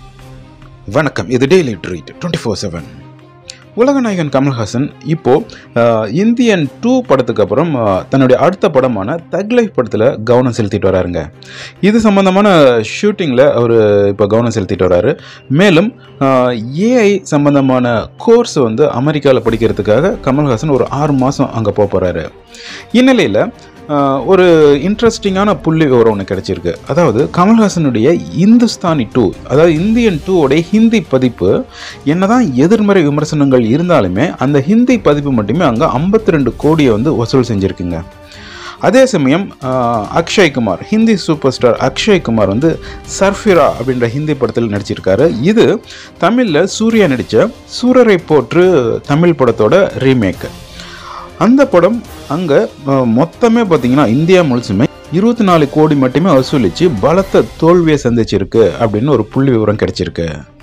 வணக்கம் இது daily treat twenty four seven உலகநாயகன் கமல்ஹாசன் இப்போ அஹ், இந்தியன் டூ படத்துக்கு அப்புறம் அஹ், தன்னுடைய அடுத்த படமான தக் லைஃப் படத்தில் கவனம் செலுத்திட்டு வராருங்க இது சம்பந்தமான ஷூட்டிங்கில் அவர் இப்போ கவனம் செலுத்திட்டு வராரு மேலும் ஏஐ சம்பந்தமான கோர்ஸ் வந்து அமெரிக்காவில் படிக்கிறதுக்காக கமல்ஹாசன் ஒரு ஆறு மாதம் அங்கே போக போகிறாரு இந்நிலையில் ஆஹ் ஒரு இன்ட்ரெஸ்டிங்கான புள்ளி விவரம் ஒன்று கிடைச்சிருக்கு அதாவது கமல்ஹாசனுடைய இந்துஸ்தானி டூ அதாவது இந்தியன் டூவோடைய ஹிந்தி பதிப்பு என்னதான் எதிர்மறை விமர்சனங்கள் இருந்தாலுமே அந்த ஹிந்தி பதிப்பு மட்டுமே அங்கே 52 ரெண்டு கோடியை வந்து வசூல் செஞ்சுருக்குங்க அதே சமயம் ஆஹ், அக்ஷய் குமார் ஹிந்தி சூப்பர் ஸ்டார் அக்ஷய் குமார் வந்து சர்ஃபிரா அப்படின்ற ஹிந்தி படத்தில் நடிச்சிருக்காரு இது தமிழில் சூர்யா நடித்த சூரரை போற்று தமிழ் படத்தோட ரீமேக் அந்த படம் அங்கே மொத்தமே பார்த்தீங்கன்னா இந்தியா முழுசுமே இருபத்தி நாலு கோடி மட்டுமே வசூலித்து பலத்த தோல்வியை சந்திச்சிருக்கு அப்படின்னு ஒரு புள்ளி விவரம் கிடைச்சிருக்கு